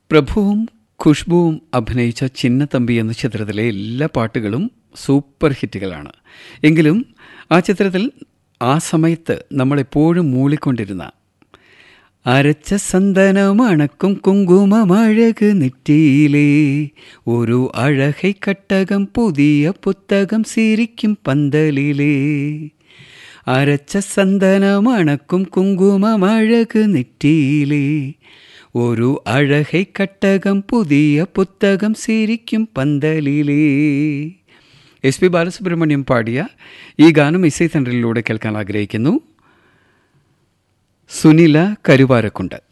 പ്രഭുവും ഖുഷ്ബുവും അഭിനയിച്ച ചിന്നത്തമ്പി എന്ന ചിത്രത്തിലെ എല്ലാ പാട്ടുകളും സൂപ്പർ ഹിറ്റുകളാണ് എങ്കിലും ആ ചിത്രത്തിൽ ആ സമയത്ത് നമ്മളെപ്പോഴും മൂളിക്കൊണ്ടിരുന്ന അരച്ച സന്തനമണക്കും കുങ്കുമമഴക് നെറ്റിയിലേ ഒരു അഴകை കട്ടകം പുതിയ പുത്തകം സിരിക്കും പന്തലിലേ അരച്ച സന്തനമണക്കും കുങ്കുമമഴക് നെറ്റിയിലേ ഒരു അഴകை കട്ടകം പുതിയ പുത്തകം സിരിക്കും പന്തലിലേ എസ് പി ബാലസുബ്രഹ്മണ്യം പാടിയ ഈ ഗാനം ഇസൈ സെൻറ്ററിലൂടെ കേൾക്കാൻ ആഗ്രഹിക്കുന്നു സുനില കരുവാരക്കുണ്ട്